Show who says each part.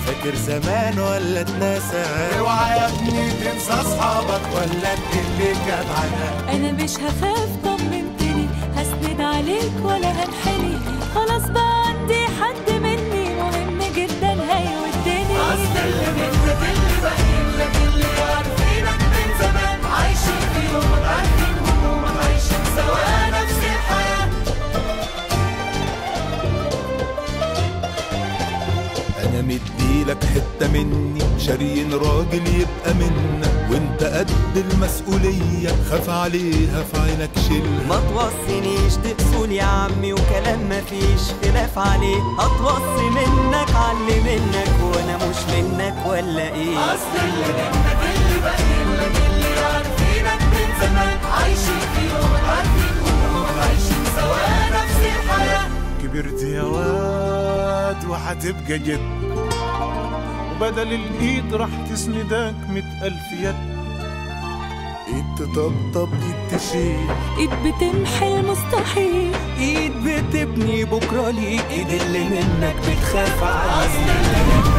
Speaker 1: فاكر زمان ولا اتنسى اوعى يا ابني تنسى اصحابك ولا تقل جدعنة
Speaker 2: انا مش هخاف طمنتني هسند عليك ولا هنحني خلاص بقى عندي حد مني مهم جدا هيودني
Speaker 1: اصل اللي منك اللي باقيين لك اللي عارفينك من زمان عايشين في يوم عارفين همومك عايشين سوا نفس الحياة انا مديلك حتة مني شارين راجل يبقى منا وانت قد المسؤولية خاف عليها في عينك شيلها
Speaker 3: ما توصينيش تقسول يا عمي وكلام مفيش خلاف عليه هتوصي منك علي منك وانا مش منك ولا ايه
Speaker 1: اصل اللي منك اللي باقيين لك اللي عارفينك من زمان عايشين في يوم عارفين همومك عايشين سوا نفس الحياة
Speaker 4: كبرت يا واد وهتبقى جد وبدل الايد راح تسندك مئة الف يد
Speaker 1: ايد تطبطب ايد تشيل
Speaker 2: ايد بتمحي المستحيل
Speaker 3: ايد بتبني بكره ليك ايد اللي منك بتخاف عليك